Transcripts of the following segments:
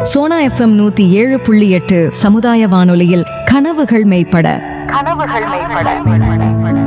Sona FM நூத்தி ஏழு புள்ளி எட்டு சமுதாய வானொலியில் கனவுகள் மெய்ப்பட கனவுகள் மேம்பட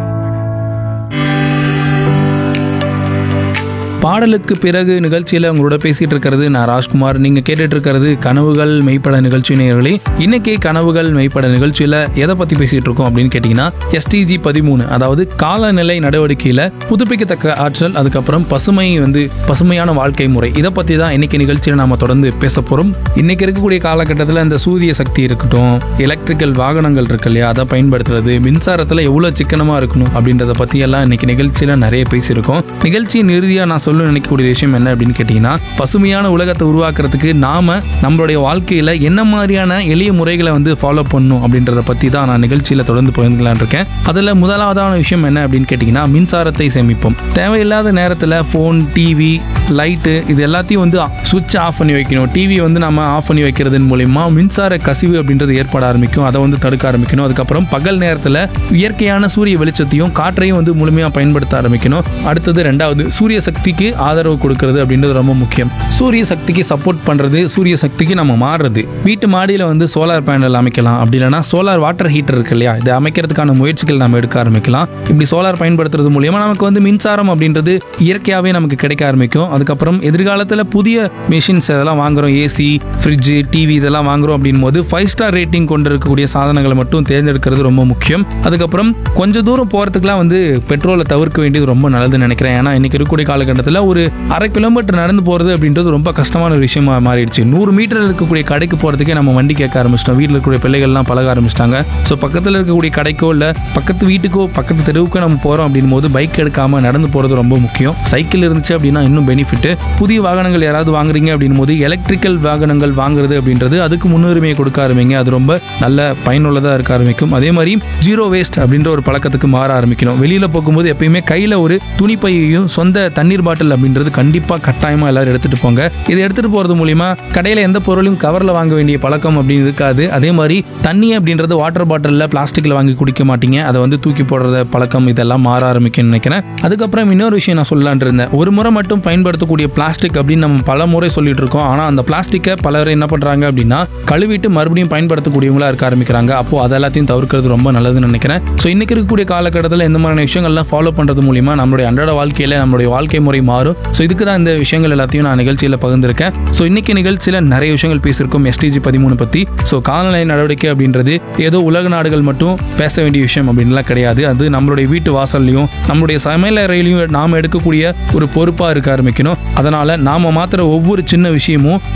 பாடலுக்கு பிறகு நிகழ்ச்சியில் உங்களோட பேசிட்டு இருக்கிறது நான் ராஜ்குமார் நீங்க கேட்டுட்டு இருக்கிறது கனவுகள் மெய்ப்பட நிகழ்ச்சி நேயர்களே இன்னைக்கு கனவுகள் மெய்ப்பட நிகழ்ச்சியில எதை பத்தி பேசிட்டு இருக்கோம் அப்படின்னு கேட்டீங்கன்னா எஸ்டிஜி பதிமூணு அதாவது காலநிலை நடவடிக்கையில புதுப்பிக்கத்தக்க ஆற்றல் அதுக்கப்புறம் பசுமை வந்து பசுமையான வாழ்க்கை முறை இதை பத்தி தான் இன்னைக்கு நிகழ்ச்சியில நாம தொடர்ந்து பேச போறோம் இன்னைக்கு இருக்கக்கூடிய காலகட்டத்தில் இந்த சூரிய சக்தி இருக்கட்டும் எலக்ட்ரிக்கல் வாகனங்கள் இருக்கு இல்லையா அதை பயன்படுத்துறது மின்சாரத்துல எவ்வளவு சிக்கனமா இருக்கணும் அப்படின்றத பத்தி எல்லாம் இன்னைக்கு நிகழ்ச்சியில நிறைய பேசியிருக்கோம் நிகழ்ச்சியின் இறுதியா நான் சொல்ல நினைக்கக்கூடிய விஷயம் என்ன அப்படின்னு கேட்டீங்கன்னா பசுமையான உலகத்தை உருவாக்குறதுக்கு நாம நம்மளுடைய வாழ்க்கையில என்ன மாதிரியான எளிய முறைகளை வந்து ஃபாலோ பண்ணணும் அப்படின்றத பத்தி தான் நான் நிகழ்ச்சியில தொடர்ந்து பகிர்ந்துக்கலாம்னு இருக்கேன் அதுல முதலாவதான விஷயம் என்ன அப்படின்னு கேட்டீங்கன்னா மின்சாரத்தை சேமிப்போம் தேவையில்லாத நேரத்துல ஃபோன் டிவி லைட்டு இது எல்லாத்தையும் வந்து சுவிட்ச் ஆஃப் பண்ணி வைக்கணும் டிவி வந்து நம்ம ஆஃப் பண்ணி வைக்கிறதன் மூலியமா மின்சார கசிவு அப்படின்றது ஏற்பட ஆரம்பிக்கும் அதை வந்து தடுக்க ஆரம்பிக்கணும் அதுக்கப்புறம் பகல் நேரத்தில் இயற்கையான சூரிய வெளிச்சத்தையும் காற்றையும் வந்து முழுமையாக பயன்படுத்த ஆரம்பிக்கணும் அடுத்தது ரெண்டாவது சூரிய சக்திக்கு ஆதரவு கொடுக்கறது அப்படின்றது ரொம்ப முக்கியம் சூரிய சக்திக்கு சப்போர்ட் பண்றது சூரிய சக்திக்கு நம்ம மாறுறது வீட்டு மாடியில் வந்து சோலார் பேனல் அமைக்கலாம் அப்படி இல்லைன்னா சோலார் வாட்டர் ஹீட்டர் இருக்கு இல்லையா இதை அமைக்கிறதுக்கான முயற்சிகள் நம்ம எடுக்க ஆரம்பிக்கலாம் இப்படி சோலார் பயன்படுத்துறது மூலியமா நமக்கு வந்து மின்சாரம் அப்படின்றது இயற்கையாகவே நமக்கு கிடைக்க ஆரம்பிக்கும் அதுக்கப்புறம் எதிர்காலத்தில் புதிய மிஷின்ஸ் இதெல்லாம் வாங்குறோம் ஏசி ஃப்ரிட்ஜு டிவி இதெல்லாம் வாங்குறோம் அப்படின் போது ஃபைவ் ஸ்டார் ரேட்டிங் கொண்டு இருக்கக்கூடிய சாதனங்களை மட்டும் தேர்ந்தெடுக்கிறது ரொம்ப முக்கியம் அதுக்கப்புறம் கொஞ்ச தூரம் போகிறதுக்குலாம் வந்து பெட்ரோலை தவிர்க்க வேண்டியது ரொம்ப நல்லதுன்னு நினைக்கிறேன் ஏன்னா இன்னைக்கு இருக்கக்கூடிய காலகட்டத்தில் ஒரு அரை கிலோமீட்டர் நடந்து போகிறது அப்படின்றது ரொம்ப கஷ்டமான ஒரு விஷயமா மாறிடுச்சு நூறு மீட்டர் இருக்கக்கூடிய கடைக்கு போகிறதுக்கே நம்ம வண்டி கேட்க ஆரம்பிச்சிட்டோம் வீட்டில் இருக்கக்கூடிய பிள்ளைகள்லாம் பழக ஆரம்பிச்சிட்டாங்க ஸோ பக்கத்தில் இருக்கக்கூடிய கடைக்கோ இல்லை பக்கத்து வீட்டுக்கோ பக்கத்து தெருவுக்கோ நம்ம போகிறோம் அப்படின் போது பைக் எடுக்காமல் நடந்து போகிறது ரொம்ப முக்கியம் சைக்கிள் இருந்துச்சு அப்படின்னா இன்னும் பெனிஃபிட் புதிய வாகனங்கள் யாராவது வாங்குறீங்க அப்படின் போது எலக்ட்ரிக்கல் வாகனங்கள் வாங்குறது அப்படின்றது அதுக்கு முன்னுரிமையை கொடுக்க ஆரம்பிங்க அது ரொம்ப நல்ல பயனுள்ளதாக இருக்க ஆரம்பிக்கும் அதே மாதிரி ஜீரோ வேஸ்ட் அப்படின்ற ஒரு பழக்கத்துக்கு மாற ஆரம்பிக்கணும் வெளியில் போகும்போது எப்பயுமே கையில் ஒரு துணிப்பையையும் சொந்த தண்ணீர் பாட்டில் அப்படின்றது கண்டிப்பாக கட்டாயமாக எல்லாரும் எடுத்துகிட்டு போங்க இதை எடுத்துகிட்டு போகிறது மூலிமா கடையில் எந்த பொருளையும் கவரில் வாங்க வேண்டிய பழக்கம் அப்படின்னு இருக்காது அதே மாதிரி தண்ணி அப்படின்றது வாட்டர் பாட்டிலில் பிளாஸ்டிக்கில் வாங்கி குடிக்க மாட்டீங்க அதை வந்து தூக்கி போடுற பழக்கம் இதெல்லாம் மாற ஆரம்பிக்கும்னு நினைக்கிறேன் அதுக்கப்புறம் இன்னொரு விஷயம் நான் சொல்லலான் இருந்தேன் ஒரு முறை மட்டும் பயன்படுத்தக்கூடிய பிளாஸ்டிக் அப்படின்னு நம்ம பல முறை சொல்லிட்டு இருக்கோம் ஆனால் அந்த பிளாஸ்டிக்கை பலர் என்ன பண்ணுறாங்க அப்படின்னா கழுவிட்டு மறுபடியும் பயன்படுத்தக்கூடியவங்களா இருக்க ஆரம்பிக்கிறாங்க அப்போ அது எல்லாத்தையும் தவிர்க்கிறது ரொம்ப நல்லதுன்னு நினைக்கிறேன் ஸோ இன்னைக்கு இருக்கக்கூடிய காலகட்டத்தில் இந்த மாதிரியான விஷயங்கள்லாம் ஃபாலோ பண்ணுறது மூலியமா நம்மளுடைய அன்றாட வாழ்க்கையில் நம்மளுடைய வாழ்க்கை முறை மாறும் ஸோ இதுக்கு தான் இந்த விஷயங்கள் எல்லாத்தையும் நான் நிகழ்ச்சியில் பகிர்ந்திருக்கேன் ஸோ இன்னைக்கு நிகழ்ச்சியில் நிறைய விஷயங்கள் பேசியிருக்கோம் எஸ்டிஜி பதிமூணு பற்றி ஸோ காலநிலை நடவடிக்கை அப்படின்றது ஏதோ உலக நாடுகள் மட்டும் பேச வேண்டிய விஷயம் அப்படின்லாம் கிடையாது அது நம்மளுடைய வீட்டு வாசல்லையும் நம்மளுடைய சமையல் அறையிலையும் நாம் எடுக்கக்கூடிய ஒரு பொறுப்பாக இருக்க ஆரம்பிக்கணும் அதனால நாம மாத்திர ஒவ்வொரு சின்ன விஷயமும்